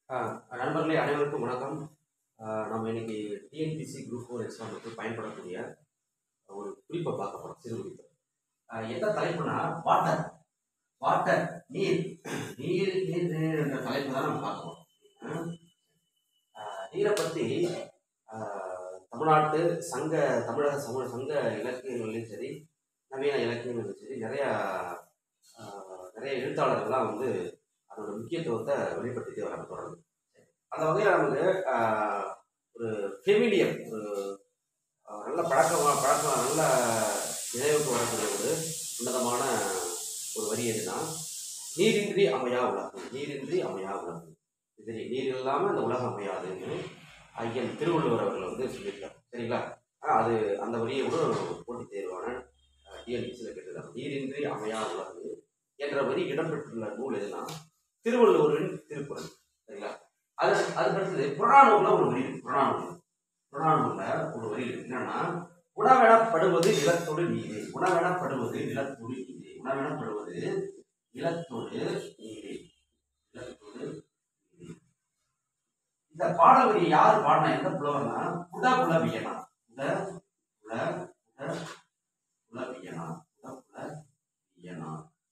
ஆஹ் நண்பர்களே அனைவருக்கும் வணக்கம் ஆஹ் நம்ம இன்னைக்கு டிஎன்பிசி குரூப் ஃபோர் எக்ஸாமுக்கு பயன்படக்கூடிய ஒரு குறிப்பை பார்க்க போகிறோம் சிறு குறிப்பு ஆஹ் எந்த தலைப்புனா வாட்டர் வாட்டர் நீர் நீர் நீர் நீர் என்ற தலைப்பு தான் நம்ம பார்க்கணும் ஆஹ் நீரை பற்றி ஆஹ் தமிழ்நாட்டு சங்க தமிழக சமூக சங்க இலக்கியங்கள்லையும் சரி நவீன இலக்கியங்கள்லையும் சரி நிறையா ஆஹ் நிறைய எழுத்தாளர்கள்லாம் வந்து அதோட முக்கியத்துவத்தை வெளிப்படுத்திட்டே வராங்க தொடர்ந்து அந்த வகையில் நமக்கு ஆஹ், ஒரு ஃபெமிலியர் ஒரு ஆஹ், நல்ல பழக்கமா பழக்கம் நல்ல நினைவுக்கு வரக்கூடிய ஒரு உன்னதமான ஒரு வரி எதுனா நீரின்றி அமையா உலகம் நீரின்றி அமையா உலகம் இது நீர் இல்லாமல் இந்த உலகம் அமையாதுன்னு ஐயன் திருவள்ளுவர் அவர்கள் வந்து சொல்லியிருக்கார் சரிங்களா ஆஹ், அது அந்த வரியை கூட போட்டி தேர்வான டிஎன்பிசியில் கேட்டிருக்காங்க நீரின்றி அமையா உலகம் என்ற வரி இடம்பெற்றுள்ள நூல் எதுனா திருவள்ளுவரின் திருக்குறள் சரிங்களா அது அதுக்கடுத்தது புறநானூர்ல ஒரு வரி இருக்கு புறநானூர் புறநானூர்ல ஒரு வரி இருக்கு என்னன்னா உணவெனப்படுவது நிலத்தோடு நீரே உணவெனப்படுவது நிலத்தோடு நீரே உணவெனப்படுவது நிலத்தோடு நீரே நிலத்தோடு நீரே இந்த பாடல் வரியை யார் பாடினா எந்த புலவர்னா புட புலவியனா புட புல புட புலவியனா புட புலவியனா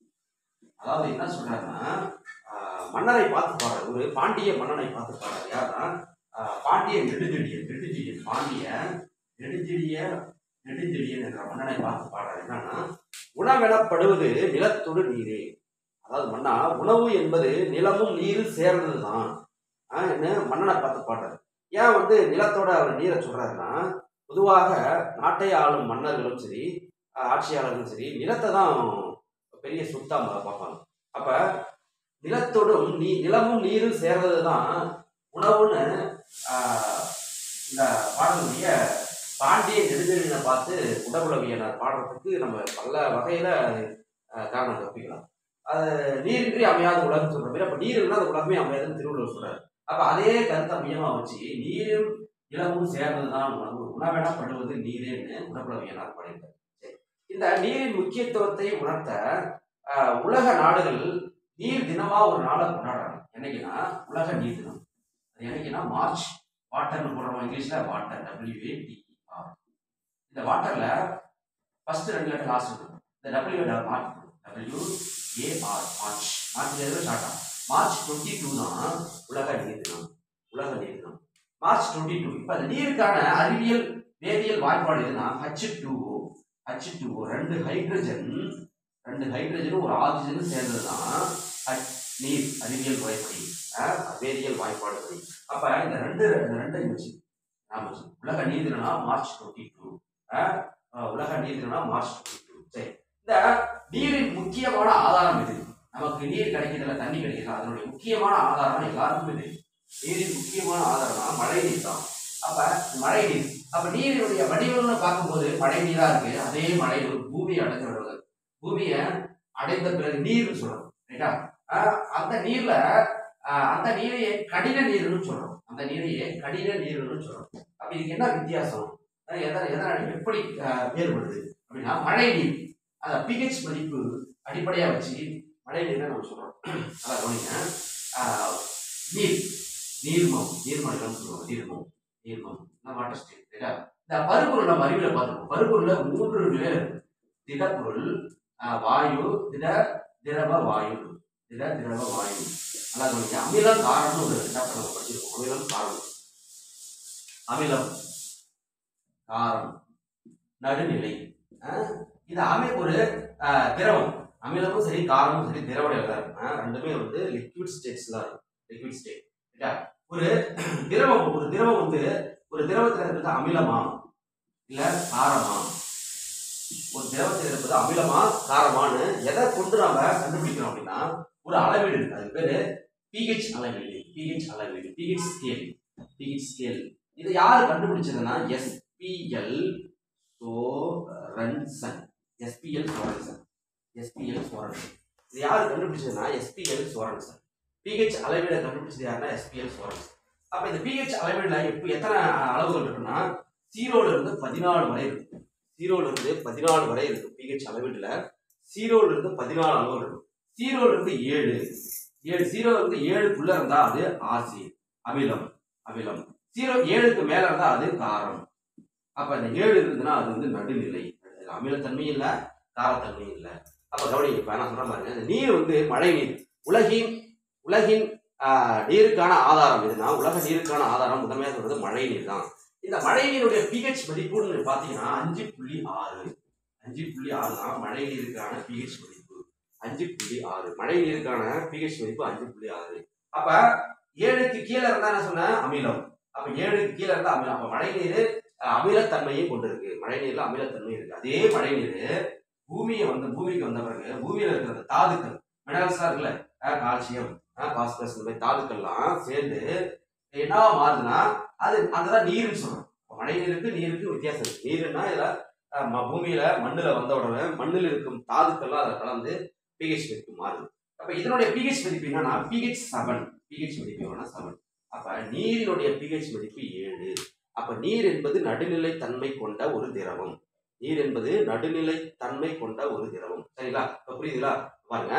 அதாவது என்ன சொல்றாருன்னா ஆஹ், மன்னரை பார்த்து பாடுறாரு ஒரு பாண்டிய மன்னனை பார்த்து பாடுறாரு யாருன்னா ஆஹ், பாண்டிய நெடுஞ்செழியன் நெடுஞ்செழியன் பாண்டிய நெடுஞ்செழிய நெடுஞ்செழியன் என்ற மன்னனை பார்த்து பாடுறாரு என்னன்னா உணவெனப்படுவது நிலத்தோடு நீரே அதாவது மன்னா உணவு என்பது நிலமும் நீரும் சேர்ந்ததுதான் ஆஹ், என்ன மன்னனை பார்த்து பாடுறாரு ஏன் வந்து நிலத்தோட அவர் நீரை சொல்றாருன்னா பொதுவாக நாட்டை ஆளும் மன்னர்களும் சரி ஆஹ், ஆட்சியாளர்களும் சரி நிலத்தை தான் பெரிய சொத்தா ம- பார்ப்பாங்க அப்ப நிலத்தோடும் நீ நிலமும் நீரும் சேர்றது தான் உணவுன்னு ஆஹ், இந்த பாடலுடைய பாண்டிய நெடுஞ்செழியனை பார்த்து உடவுளவியனர் பாடுறதுக்கு நம்ம பல வகையில ஆஹ், காரணம் கற்பிக்கலாம் அது நீரின்றி அமையாத உலகம் சொல்ற மாதிரி அப்ப நீர் இருந்தால் அந்த உலகமே அமையாதுன்னு திருவள்ளுவர் சொல்றாரு அப்ப அதே கருத்தை மையமா வச்சு நீரும் நிலமும் சேர்ந்ததுதான் உணவு உணவெனப்படுவது நீரேன்னு உடவுளவியனார் பாடியிருக்காரு சரி. இந்த நீரின் முக்கியத்துவத்தை உணர்த்த ஆஹ், உலக நாடுகள் நீர் தினமா ஒரு நாளை கொண்டாடுறாங்க என்னைக்குன்னா உலக நீர் தினம் அது என்னைக்குன்னா மார்ச் வாட்டர்னு போடுறோம் இங்கிலீஷ்ல வாட்டர் டபிள்யூஏடிஆர் இந்த வாட்டர்ல ஃபர்ஸ்ட் ரெண்டு லெட்டர் லாஸ்ட் இருக்கும் இந்த W March W AR March March எதுவும் ஷார்ட் ஆகும் மார்ச் டுவெண்ட்டி டூ தான் உலக நீர் தினம் உலக நீர் தினம் மார்ச் டுவெண்ட்டி டூ இப்போ அந்த நீருக்கான அறிவியல் வேதியியல் வாய்ப்பாடு எதுனா ஹச் டூ ஹச் டூ ரெண்டு ஹைட்ரஜன் ரெண்டு ஹைட்ரஜனும் ஒரு ஆக்சிஜனும் சேர்ந்தது தான் நீர் அறிவியல் முறைப்படி அஹ், வேதியியல் வாய்ப்பாடு படி அப்ப இந்த ரெண்டு இந்த ரெண்டையும் வச்சு நாம வச்சு உலக நீர் தினம்னா மார்ச் டுவெண்ட்டி டூ உலக நீர் தினம்னா மார்ச் டுவெண்ட்டி டூ சரி இந்த நீரின் முக்கியமான ஆதாரம் இது நமக்கு நீர் கிடைக்கிறதுல தண்ணி கிடைக்கிறதுல அதனுடைய முக்கியமான ஆதாரம் எல்லாருக்குமே தெரியும் நீரின் முக்கியமான ஆதாரம்னா மழை நீர் தான் அப்ப மழை நீர் அப்ப நீரினுடைய வடிவம்னு பார்க்கும்போது மழை நீரா இருக்கு அதே மழை ஒரு பூமியை அடைஞ்சு விடுவது பூமியை அடைந்த பிறகு நீர்னு சொல்றோம் ரைட்டா ஆஹ் அந்த நீர்ல ஆஹ் அந்த நீரையே கடின நீர்னு சொல்றோம் அந்த நீரையே கடின நீர்னு சொல்றோம் அப்ப இதுக்கு என்ன வித்தியாசம் ஆஹ் எதனை எதனால எப்படி ஆஹ் வேறுபடுது அப்படின்னா மழை நீர் அந்த பிஹெச் மதிப்பு அடிப்படையா வச்சு மழை நீரை நம்ம சொல்றோம் அதான் கவனிங்க ஆஹ் நீர் நீர்மம் நீர்மண்டலம் சொல்லுவோம் நீர்மம் நீர்மம் வாட்டர் ஸ்டேட் ரைட்டா இந்த பருப்பொருள் நம்ம அறிவியல பார்த்துருக்கோம் பருப்பொருள்ல மூன்று நிலை இருக்கு திடப்பொருள் ஆஹ் வாயு திட திரவ வாயு திட திரவ வாயு நல்லா கவனிங்க அமிலம் காரம்னு ஒரு சாப்டர் நம்ம படிச்சிருக்கோம் அமிலம் காரம் அமிலம் காரம் நடுநிலை ஆஹ் இது அமி ஒரு ஆஹ், திரவம் அமிலமும் சரி காரமும் சரி திரவ நிலை தான் இருக்கும். ஆஹ், ரெண்டுமே வந்து லிக்விட் ஸ்டேட்ஸ்ல இருக்கும் லிக்விட் ஸ்டேட் ரைட்டா ஒரு திரவம் ஒரு திரவம் வந்து ஒரு திரவத்துல இருக்கிறது அமிலமா இல்ல காரமா ஒரு திரவத்தில் இருப்பது அமிலமா காரமான்னு எதை கொண்டு நாம கண்டுபிடிக்கிறோம் அப்படின்னா ஒரு அளவீடு இருக்கு அது பேரு பிஹெச் அளவீடு பிஹெச் அளவீடு பிஹெச் ஸ்கேல் பிஹெச் ஸ்கேல் இதை யார் கண்டுபிடிச்சதுன்னா SPL Sorensen SPL Sorensen SPL Sorensen இது யார் கண்டுபிடிச்சதுன்னா எஸ்பிஎல் சோரன்சன் பிஹெச் அளவீடை கண்டுபிடிச்சது யாருன்னா எஸ்பிஎல் சோரன்சன் அப்ப இந்த பிஹெச் அளவீடுல இப்போ எத்தனை அளவுகள் இருக்குன்னா ஜீரோல இருந்து பதினாலு வரை இருக்கு ஜீரோல இருந்து பதினாலு வரை இருக்கு பிஹெச் அளவீடுல ஜீரோல இருந்து பதினாலு அளவு இருக்கும் ஜீரோல இருந்து ஏழு ஏழு ஜீரோ வந்து ஏழுக்குள்ள இருந்தா அது ஆசிட் அமிலம் அமிலம் ஜீரோ ஏழுக்கு மேல இருந்தா அது காரம் அப்ப இந்த ஏழு இருந்ததுன்னா அது வந்து நடுநிலை அதுல அமிலத்தன்மையும் இல்ல காரத்தன்மையும் இல்ல அப்ப கவனிங்க இப்ப நான் சொல்ற பாருங்க இந்த நீர் வந்து மழை நீர் உலகின் உலகின் ஆஹ், நீருக்கான ஆதாரம் எதுனா உலக நீருக்கான ஆதாரம் முதன்மையாக சொல்றது மழை நீர் தான் இந்த மழை நீருடைய பிஹெச் மதிப்புன்னு பாத்தீங்கன்னா அஞ்சு புள்ளி ஆறு அஞ்சு புள்ளி ஆறு தான் மழை நீருக்கான பிஹெச் மதிப்பு அஞ்சு புள்ளி ஆறு மழை நீருக்கான பிஹெச் மதிப்பு அஞ்சு புள்ளி ஆறு அப்ப ஏழுக்கு கீழே இருந்தா என்ன சொன்னேன் அமிலம் அப்ப ஏழுக்கு கீழே இருந்தா அமிலம் அப்ப மழை நீர் அஹ், அமிலத்தன்மையும் கொண்டிருக்கு மழை நீர்ல அமிலத்தன்மை இருக்கு அதே மழை நீர் பூமியை வந்து பூமிக்கு வந்த பிறகு பூமியில இருக்கிற அந்த தாதுக்கள் மினரல்ஸா இருக்குல்ல அஹ், கால்சியம் பாஸ்பரஸ் இந்த மாதிரி தாதுக்கள்லாம் சேர்ந்து என்னவா மாறுதுன்னா அது அதுதான் நீர்னு சொல்றோம் அப்ப மழை நீருக்கு நீருக்கு வித்தியாசம் இருக்கு நீருன்னா இதுல அஹ், ம- பூமியில மண்ணுல வந்த உடனே மண்ணில் இருக்கும் தாதுக்கள்லாம் அதில் கலந்து பிஹெச் மதிப்பு மாறுது அப்ப இதனுடைய பிஹெச் மதிப்பு என்னன்னா பிஹெச் செவன் பிஹெச் மதிப்பு எவ்வளோனா செவன் அப்ப நீரினுடைய பிஹெச் மதிப்பு ஏழு அப்ப நீர் என்பது நடுநிலை தன்மை கொண்ட ஒரு திரவம் நீர் என்பது நடுநிலை தன்மை கொண்ட ஒரு திரவம் சரிங்களா இப்ப புரியுதுங்களா பாருங்க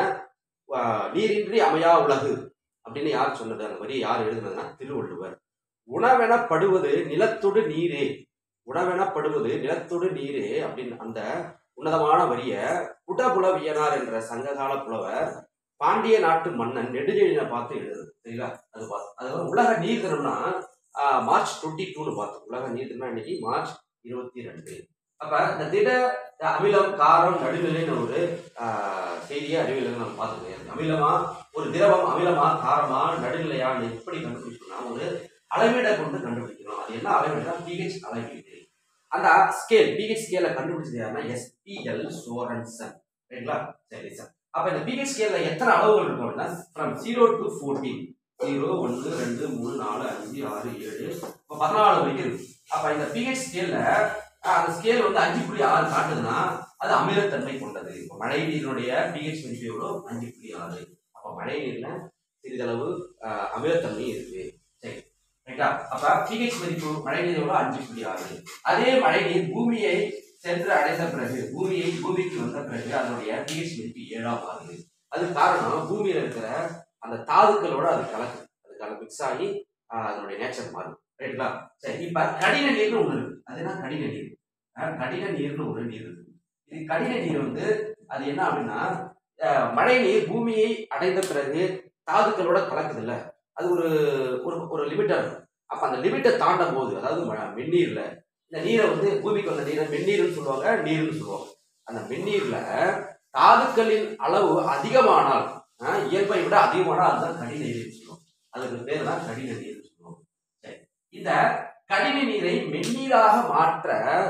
ஆஹ் நீரின்றி அமையா உலகு அப்படின்னு யார் சொன்னது அந்த வரி யார் எழுதுனதுன்னா திருவள்ளுவர் உணவெனப்படுவது நிலத்தொடு நீரே உணவெனப்படுவது நிலத்தொடு நீரே அப்படின்னு அந்த உன்னதமான வரிய குடபுலவியனார் என்ற சங்ககால புலவர் பாண்டிய நாட்டு மன்னன் நெடுஞ்செழியனை பார்த்து எழுதுது சரிங்களா அது பார்த்து அது வந்து உலக நீர் தினம்னா ஆஹ், மார்ச் டுவெண்ட்டி டூன்னு பார்த்தோம் உலக நீர் தினம் இன்னைக்கு மார்ச் இருபத்தி ரெண்டு அப்ப இந்த திட இந்த அமிலம் காரம் நடுநிலைன்னு ஒரு ஆஹ், செய்தியை அறிவியல் நம்ம பார்த்துக்கோங்க அமிலமா ஒரு திரவம் அமிலமா காரமா நடுநிலையான்னு எப்படி கண்டுபிடிக்கணும்னா ஒரு அளவீடை கொண்டு கண்டுபிடிக்கணும் அது என்ன அளவீடுனா பிஹெச் அளவீடு அந்த ஸ்கேல் பிஹெச் ஸ்கேலை கண்டுபிடிச்சது யாருன்னா எஸ்பிஎல் சோரன்சன் சரிங்களா சரி சார் அப்ப இந்த பிஹெச் ஸ்கேல்ல எத்தனை அளவுகள் இருக்கும் அப்படின்னா from zero to fourteen zero ஒன்று ரெண்டு மூணு நாலு அஞ்சு ஆறு ஏழு இப்போ பதினாலு வரைக்கும் இருக்கு அப்ப இந்த பிஹெச் ஸ்கேல்ல அந்த ஸ்கேல் வந்து அஞ்சு புள்ளி ஆறு காட்டுதுன்னா அது அமிலத்தன்மை கொண்டது இப்போ மழை நீரினுடைய பிஹெச் மதிப்பு எவ்வளோ அஞ்சு புள்ளி ஆறு அப்போ மழை நீர்ல சிறிதளவு ஆஹ், அமிலத்தன்மை இருக்கு சரி ரைட்டா அப்ப பிஹெச் மதிப்பு மழை நீர் எவ்வளோ அஞ்சு புள்ளி ஆறு அதே மழை நீர் பூமியை சென்று அடைந்த பிறகு பூமியை பூமிக்கு வந்த பிறகு அதனுடைய பிஹெச் மதிப்பு ஏழாம் ஆகுது அது காரணம் பூமியில இருக்கிற அந்த தாதுக்களோட அது கலக்கு அது கல மிக்ஸ் ஆகி ஆஹ், அதனுடைய நேச்சர் மாறும் ரைட்டுங்களா சரி இப்ப கடின நீர்னு ஒண்ணு இருக்கு அது என்ன கடின நீர் ஆஹ், கடின நீர்னு ஒரு நீர் இருக்கு இது கடின நீர் வந்து அது என்ன அப்படின்னா ஆஹ், மழை நீர் பூமியை அடைந்த பிறகு தாதுக்களோட கலக்குது இல்ல அது ஒரு ஒரு ஒரு லிமிட்டா இருக்கும் அப்ப அந்த லிமிட்டை தாண்டும் போது அதாவது ம- மென்னீர்ல இந்த நீரை வந்து பூமிக்கு வந்த நீரை மென்னீர்னு சொல்லுவாங்க நீர்னு சொல்லுவாங்க அந்த மென்னீர்ல தாதுக்களின் அளவு அதிகமானால் ஆஹ், இயல்பை விட அதிகமானால் அதுதான் கடின நீர்னு சொல்லுவோம் அதுக்கு பேர் தான் கடின நீர்னு சொல்லுவோம் சரி இந்த கடின நீரை மென்னீராக மாற்ற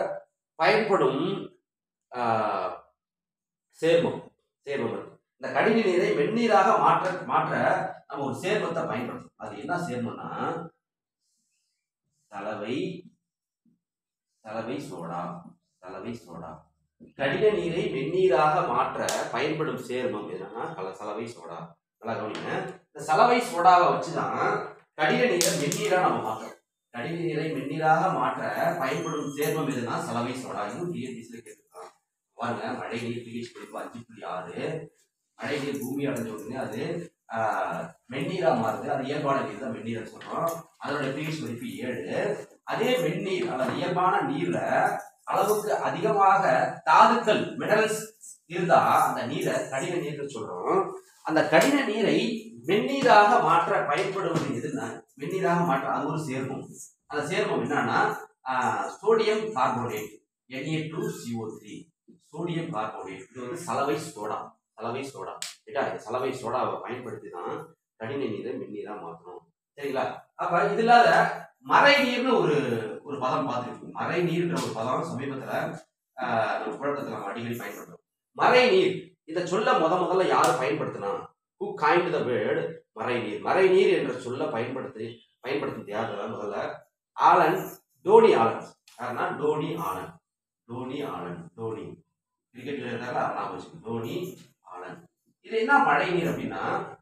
பயன்படும் ஆஹ், சேர்மம் சேர்மம் இருக்கு இந்த கடின நீரை மென்னீராக மாற்ற மாற்ற நம்ம ஒரு சேர்மத்தை பயன்படுத்தும் அது என்ன சேர்மம்னா சலவை சலவை சோடா சலவை சோடா கடின நீரை வெந்நீராக மாற்ற பயன்படும் சேர்மம் எதுனா கல சலவை சோடா நல்லா கவனிங்க இந்த சலவை சோடாவை வச்சுதான் கடின நீரை வெந்நீரா நம்ம மாற்றோம் கடின நீரை வெந்நீராக மாற்ற பயன்படும் சேர்மம் எதுனா சலவை சோடா இன்னும் டிஎன்பிசில கேட்டுருக்கான் பாருங்க மழை நீர் பிஹெச் மதிப்பு அஞ்சு புள்ளி ஆறு மழை நீர் பூமி அடைஞ்ச உடனே அது ஆஹ், வெந்நீரா மாறுது அது இயல்பான நீர் தான் வெந்நீர் சொல்றோம் அதோட பிஹெச் மதிப்பு ஏழு அதே வெந்நீர் அல்லது இயல்பான நீர்ல அளவுக்கு அதிகமாக தாதுக்கள் மினரல்ஸ் இருந்தா அந்த நீரை கடின நீர்னு சொல்றோம் அந்த கடின நீரை வெந்நீராக மாற்ற பயன்படுவது எதுனா வெந்நீராக மாற்ற அது ஒரு சேர்மம் அந்த சேர்மம் என்னன்னா sodium carbonate Na2CO3 two CO three sodium carbonate இது வந்து சலவை சோடா சலவை சோடா ரைட்டா இந்த சலவை சோடாவை பயன்படுத்தி தான் கடின நீரை வெந்நீரா மாற்றணும் சரிங்களா அப்ப இது இல்லாத மறை நீர்னு ஒரு ஒரு பதம் பார்த்துருக்கோம் மறை நீர்ன்ற ஒரு பதம் சமீபத்துல ஆஹ், நம்ம புழக்கத்துல நம்ம அடிக்கடி பயன்படுத்துறோம் மறை நீர் இந்த சொல்ல முத முதல்ல யார் பயன்படுத்தினா ஹூ காய்ண்ட் த வேர்டு மறை நீர் மறை நீர் என்ற சொல்ல பயன்படுத்தி பயன்படுத்தினது யார் முதல்ல ஆலன் டோனி ஆலன் யாருன்னா Tony Alan Tony Alan Tony கிரிக்கெட்ல இருந்தாலும் ஞாபகம் வச்சுக்கோங்க. டோனி ஆலன் இது என்ன மழை நீர் அப்படின்னா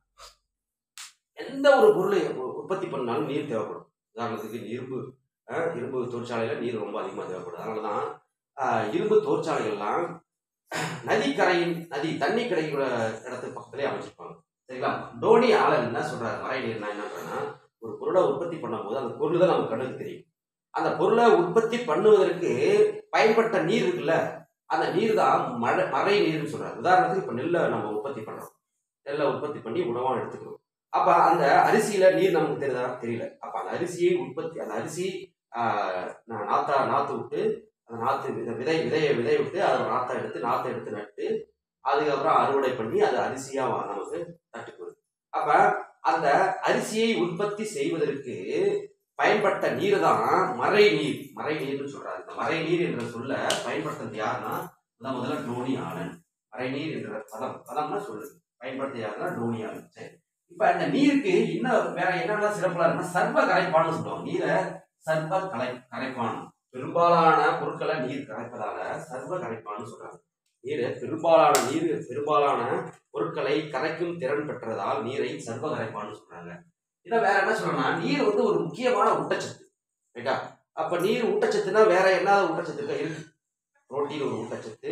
எந்த ஒரு பொருளை உ- உற்பத்தி பண்ணாலும் நீர் தேவைப்படும் உதாரணத்துக்கு இரும்பு அஹ், இரும்பு தொழிற்சாலையில நீர் ரொம்ப அதிகமாக தேவைப்படுது அதனால தான் அஹ், இரும்பு தொழிற்சாலைகள்லாம் நதிக்கரையின் நதி தண்ணி கிடைக்கிற இடத்துக்கு பக்கத்துலேயே அமைச்சிருப்பாங்க சரிங்களா டோனி ஆலன் என்ன சொல்றாரு மழை நீர்னா என்ன சொல்றேன்னா ஒரு பொருளை உற்பத்தி பண்ணும்போது அந்த பொருள் தான் நமக்கு கண்ணுக்கு தெரியும் அந்த பொருளை உற்பத்தி பண்ணுவதற்கு பயன்பட்ட நீர் இருக்குல்ல அந்த நீர் தான் மழை மறை நீர்னு சொல்றாரு உதாரணத்துக்கு இப்போ நெல்லை நம்ம உற்பத்தி பண்றோம் நெல்லை உற்பத்தி பண்ணி உணவாக எடுத்துக்கிறோம் அப்ப அந்த அரிசியில நீர் நமக்கு தெரியுதா தெரியல அப்ப அந்த அரிசியை உற்பத்தி அந்த அரிசி ஆஹ், நா- நாத்தா நாத்து விட்டு அந்த நாத்து விதை விதை விதையை விதை விட்டு அதை நாத்தை எடுத்து நாத்தை எடுத்து நட்டு அதுக்கப்புறம் அறுவடை பண்ணி அது அரிசியா வா- நமக்கு தட்டுக்கு வருது அப்ப அந்த அரிசியை உற்பத்தி செய்வதற்கு பயன்பட்ட நீர் தான் மறை நீர் மறை நீர்னு சொல்றாரு இந்த மறை நீர் என்ற சொல்ல பயன்படுத்துறது யாருன்னா முதல் முதல்ல டோனி ஆலன் மறை நீர் என்ற பதம் பதம்னா சொல்லு பயன்படுத்த யாருன்னா டோனி ஆலன் சரி இப்ப இந்த நீருக்கு இன்னும் வேற என்னென்ன சிறப்புலாம் இருக்குன்னா சர்வ கரைப்பான்னு சொல்லுவாங்க நீரை சர்வ கலை கரைப்பான் பெரும்பாலான பொருட்களை நீர் கரைப்பதால சர்வ கரைப்பான்னு சொல்றாங்க நீர் பெரும்பாலான நீர் பெரும்பாலான பொருட்களை கரைக்கும் திறன் பெற்றதால் நீரை சர்வ கரைப்பான்னு சொல்றாங்க இன்னும் வேற என்ன சொல்றேன்னா நீர் வந்து ஒரு முக்கியமான ஊட்டச்சத்து ரைட்டா அப்ப நீர் ஊட்டச்சத்துனா வேற என்ன ஊட்டச்சத்து இருக்கு புரோட்டீன் ஒரு ஊட்டச்சத்து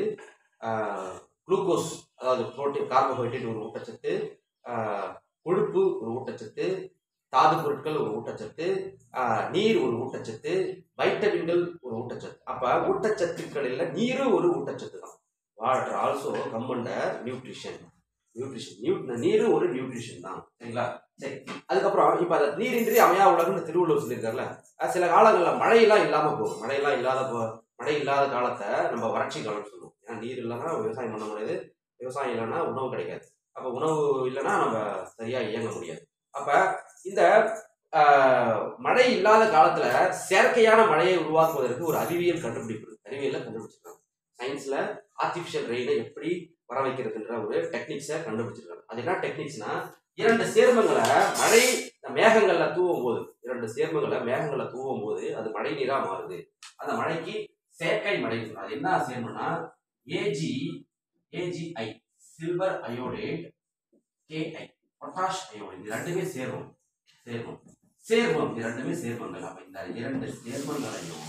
குளுக்கோஸ் அதாவது புரோட்டீன் கார்போஹைட்ரேட் ஒரு ஊட்டச்சத்து ஆஹ், கொழுப்பு ஒரு ஊட்டச்சத்து தாது பொருட்கள் ஒரு ஊட்டச்சத்து ஆஹ், நீர் ஒரு ஊட்டச்சத்து வைட்டமின்கள் ஒரு ஊட்டச்சத்து அப்ப ஊட்டச்சத்துக்களில் நீரும் ஒரு ஊட்டச்சத்து தான் water also come under nutrition nutrition new நீரு ஒரு நியூட்ரிஷன் தான் சரிங்களா சரி அதுக்கப்புறம் இப்போ அந்த நீரின்றி அமையா உலகம்னு திருவள்ளுவர் சொல்லியிருக்காருல்ல அது சில காலங்களில் மழையெல்லாம் இல்லாமல் போகும் மழையெல்லாம் இல்லாத போ மழை இல்லாத காலத்தை நம்ம வறட்சி காலம் சொல்லுவோம் ஏன்னா நீர் இல்லைன்னா விவசாயம் பண்ண முடியாது விவசாயம் இல்லைன்னா உணவு கிடைக்காது அப்போ உணவு இல்லைன்னா நம்ம சரியாக இயங்க முடியாது அப்போ இந்த ஆஹ், மழை இல்லாத காலத்துல செயற்கையான மழையை உருவாக்குவதற்கு ஒரு அறிவியல் கண்டுபிடிப்பு இருக்கு. அறிவியல்ல கண்டுபிடிச்சிருக்காங்க சயின்ஸ்ல ஆர்டிஃபிஷியல் ரெயினை எப்படி வர வைக்கிறதுன்ற ஒரு டெக்னிக்ஸை கண்டுபிடிச்சிருக்காங்க அது என்ன டெக்னிக்ஸ்னா இரண்டு சேர்மங்களை மழை மேகங்கள்ல தூவும் போது இரண்டு சேர்மங்களை மேகங்கள்ல தூவும் போது அது மழை நீரா மாறுது அந்த மழைக்கு செயற்கை மழை சொல்றோம். அது என்ன சேர்மம்னா AG AGI silver iodate KI potash iodate இது ரெண்டுமே சேர்மம் சேர்மம் சேர்மம் இது ரெண்டுமே சேர்மங்கள் அப்ப இந்த இரண்டு சேர்மங்களையும்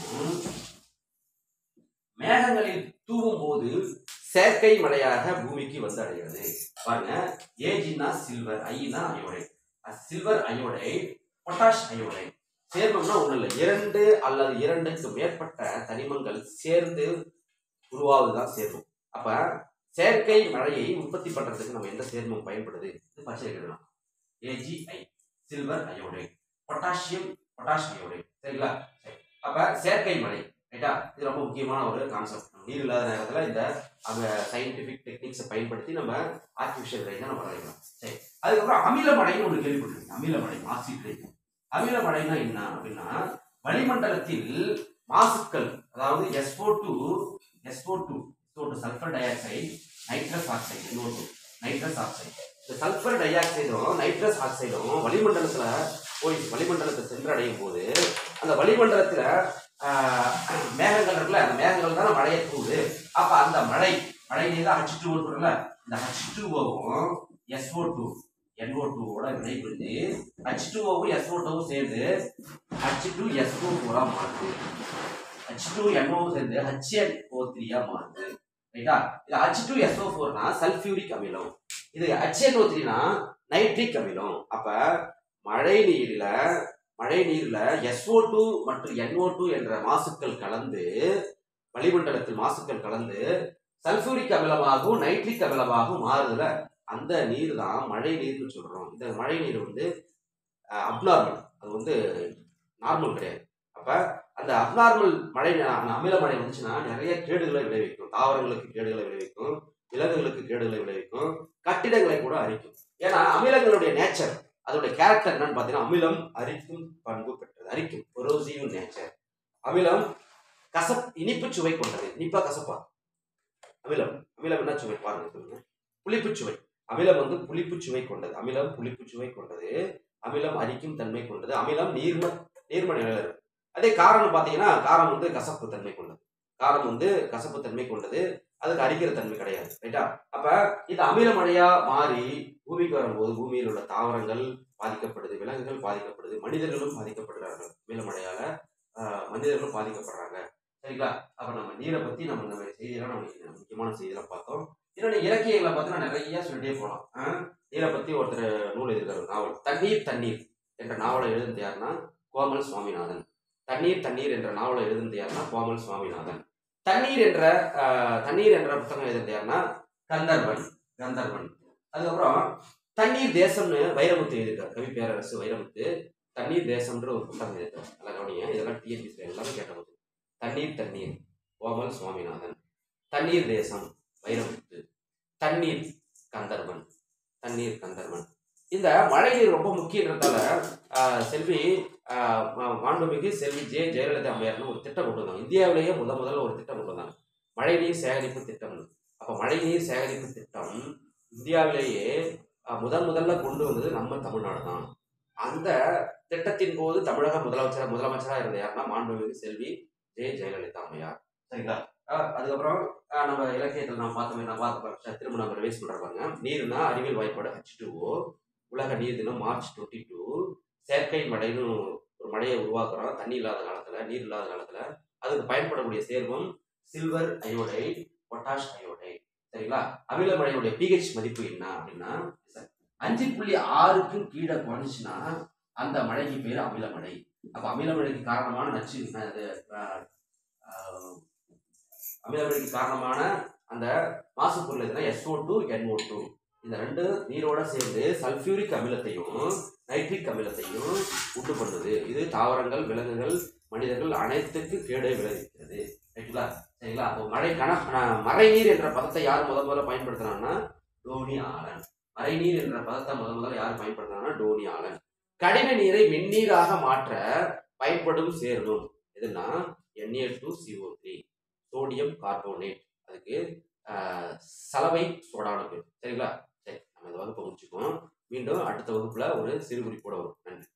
மேகங்களில் தூவும் போது செயற்கை மழையாக பூமிக்கு வந்து அடைகிறது பாருங்க ஏஜினா சில்வர் ஐனா iodide silver iodide potash iodide சேர்மம்னா ஒண்ணும் இல்லை இரண்டு அல்லது இரண்டுக்கு மேற்பட்ட தனிமங்கள் சேர்ந்து உருவாவதுதான் சேர்மம் அப்ப செயற்கை மழையை உற்பத்தி பண்றதுக்கு நம்ம எந்த சேர்மம் பயன்படுது இது பச்சை எழுதலாம் AGI silver iodide potassium potash iodide சரிங்களா சரி அப்ப செயற்கை மழை ரைட்டா இது ரொம்ப முக்கியமான ஒரு கான்செப்ட் நீர் இல்லாத நேரத்தில் இந்த அந்த சயின்டிஃபிக் டெக்னிக்ஸை பயன்படுத்தி நம்ம ஆர்டிஃபிஷியல் ரெயினை நம்ம வரையலாம் சரி அதுக்கப்புறம் அமில மழைன்னு ஒன்று கேள்விப்பட்டிருக்கீங்க அமில மழை ஆசிட் ரெயின் அமில மழைனா என்ன அப்படின்னா வளிமண்டலத்தில் மாசுக்கள் அதாவது SO two SO two sulphur dioxide nitrous oxide இன்னொரு நைட்ரஸ் ஆக்சைடு இந்த சல்ஃபர் டை ஆக்சைடும் நைட்ரஸ் ஆக்சைடும் வளிமண்டலத்துல போய் வளிமண்டலத்தை சென்றடையும் போது அந்த வளிமண்டலத்துல ஆஹ், மேகங்கள் இருக்குல்ல அந்த மேகங்கள் தானே மழையை தூவுது அப்ப அந்த மழை மழை நீர் தான் ஹச் டூ இருக்குல்ல இந்த ஹச் டூவும் எஸ்ஓ டூ என்ஓ டூவோட வினைபுரிஞ்சு ஹச் டூவும் எஸ்ஓ டூவும் சேர்ந்து ஹச் டூ எஸ்ஓ ஃபோரா மாறுது ஹச் டூ என்ஓ சேர்ந்து ஹச்என் ஓ த்ரீயா மாறுது ரைட்டா இது ஹச் டூ எஸ்ஓ ஃபோர்னா சல்ஃபியூரிக் அமிலம் இது HNO3 த்ரீனா நைட்ரிக் அமிலம் அப்ப மழை நீர்ல மழை நீர்ல SO2 டூ மற்றும் NO2 டூ என்ற மாசுக்கள் கலந்து வளிமண்டலத்தில் மாசுக்கள் கலந்து சல்ஃபியூரிக் அமிலமாகவும் நைட்ரிக் அமிலமாகவும் மாறுதுல அந்த நீர் தான் மழை நீர்னு சொல்றோம் இந்த மழை நீர் வந்து அப்நார்மல் அது வந்து நார்மல் கிடையாது அப்ப அந்த அப்நார்மல் மழை நா- அந்த அமில மழை வந்துச்சுன்னா நிறைய கேடுகளை விளைவிக்கும் தாவரங்களுக்கு கேடுகளை விளைவிக்கும் விலங்குகளுக்கு கேடுகளை விளைவிக்கும் கட்டிடங்களை கூட அரிக்கும் ஏன்னா அமிலங்களுடைய நேச்சர் அதோட கேரக்டர் என்னன்னு பார்த்தீங்கன்னா அமிலம் அரிக்கும் பண்பு பெற்றது அரிக்கும் கொரோசிவ் நேச்சர் அமிலம் கசப் இனிப்பு சுவை கொண்டது இனிப்பா கசப்பா அமிலம் அமிலம் என்ன சுவை பாருங்க சொல்லுங்க புளிப்பு சுவை அமிலம் வந்து புளிப்பு சுவை கொண்டது அமிலம் புளிப்பு சுவை கொண்டது அமிலம் அரிக்கும் தன்மை கொண்டது அமிலம் நீர்ம நீர்ம நிலையில இருக்கு அதே காரம் பார்த்தீங்கன்னா காரம் வந்து கசப்பு தன்மை கொண்டது காரம் வந்து கசப்பு தன்மை கொண்டது அதுக்கு அரிக்கிற தன்மை கிடையாது ரைட்டா அப்ப இது அமில மழையா மாறி பூமிக்கு வரும்போது பூமியில் உள்ள தாவரங்கள் பாதிக்கப்படுது விலங்குகள் பாதிக்கப்படுது மனிதர்களும் பாதிக்கப்படுறாங்க அமில மழையால ஆஹ், மனிதர்களும் பாதிக்கப்படுறாங்க சரிங்களா அப்ப நம்ம நீரை பத்தி நம்ம இந்த மாதிரி செய்தியெல்லாம் நம்ம இன்னைக்கு முக்கியமான செய்தியெல்லாம் பார்த்தோம் இன்னொன்று இலக்கியங்களை பார்த்தீங்கன்னா நிறைய சொல்லிட்டே போகலாம் நீரை பற்றி ஒருத்தர் நூல் எழுதியிருக்காரு நாவல் தண்ணீர் தண்ணீர் என்ற நாவலை எழுதுனது யாருன்னா கோமல் சுவாமிநாதன் தண்ணீர் தண்ணீர் என்ற நாவலை எழுதுனது யாருன்னா கோமல் சுவாமிநாதன் தண்ணீர் என்ற ஆஹ், தண்ணீர் என்ற புத்தகம் எழுதுனது யாருன்னா கந்தர்வன் கந்தர்வன் அதுக்கப்புறம் தண்ணீர் தேசம்னு வைரமுத்து எழுதியிருக்காரு கவி பேரரசு வைரமுத்து தண்ணீர் தேசம்ன்ற ஒரு புத்தகம் எழுதியிருக்காரு நல்லா கவனிங்க இதெல்லாம் டிஎன்பிசி எல்லாமே கேட்ட போது தண்ணீர் தண்ணீர் கோமல் சுவாமிநாதன் தண்ணீர் தேசம் வைரமுத்து தண்ணீர் கந்தர்வன் தண்ணீர் கந்தர்வன் இந்த மழைநீர் ரொம்ப முக்கியன்றதால ஆஹ், செல்வி ஆஹ், மா- மாண்புமிகு செல்வி ஜே ஜெயலலிதா அம்மையார்னு ஒரு திட்டம் கொண்டு வந்தாங்க இந்தியாவிலேயே முத முதல்ல ஒரு திட்டம் கொண்டு வந்தாங்க மழைநீர் சேகரிப்பு திட்டம்னு அப்போ மழைநீர் சேகரிப்பு திட்டம் இந்தியாவிலேயே ஆஹ், முதன் முதல்ல கொண்டு வந்தது நம்ம தமிழ்நாடு தான் அந்த திட்டத்தின் போது தமிழக முதலமைச்சர் முதலமைச்சராக இருந்த யாருன்னா மாண்புமிகு செல்வி ஜெய ஜெயலலிதா அம்மையார் சரிங்களா ஆஹ், அதுக்கப்புறம் ஆஹ், நம்ம இலக்கியத்தில் நான் பார்த்த மாதிரி நான் பார்த்த திரும்ப நம்ம ரிவைஸ் பண்ணுறாங்க நீர்னா அறிவியல் வாய்ப்பாடு ஹச் உலக நீர் தினம் மார்ச் டுவெண்ட்டி டூ செயற்கை மழைன்னு ஒரு மழையை உருவாக்குறோம் தண்ணி இல்லாத காலத்தில் நீர் இல்லாத காலத்தில் அதுக்கு பயன்படக்கூடிய சேர்மம் சில்வர் அயோடைட் பொட்டாஷ் அயோடைட் சரிங்களா அமில மழையுடைய பிஹெச் மதிப்பு என்ன அப்படின்னா அஞ்சு புள்ளி ஆறுக்கும் கீழே குறைஞ்சிச்சுன்னா அந்த மழைக்கு பேர் அமில மழை அப்போ அமில மழைக்கு காரணமான நச்சு என்ன அது ஆஹ், ஆஹ், அமில மழைக்கு காரணமான அந்த மாசு பொருள் எதுனா எஸ்ஓ டூ என்ஓ டூ இந்த ரெண்டு நீரோட சேர்ந்து சல்ஃபியூரிக் அமிலத்தையும் நைட்ரிக் அமிலத்தையும் உண்டு பண்ணுது இது தாவரங்கள் விலங்குகள் மனிதர்கள் அனைத்துக்கு கேடை விளைவிக்கிறது ரைட்டுங்களா சரிங்களா அப்போ மழை கண அஹ் மறைநீர் என்ற பதத்தை யார் முத முதல்ல பயன்படுத்துறாங்கன்னா டோனி ஆலன் மறைநீர் என்ற பதத்தை முத முதல்ல யார் பயன்படுத்துறாங்கன்னா டோனி ஆலன் கடின நீரை வெந்நீராக மாற்ற பயன்படும் சேர்மம் எதுனா NA two CO three sodium carbonate அதுக்கு ஆஹ், சலவை சோடானு பேர் சரிங்களா சரி நம்ம இந்த வகுப்பை முடிச்சுக்குவோம் மீண்டும் அடுத்த வகுப்புல ஒரு சிறு குறிப்போட வரும் நன்றி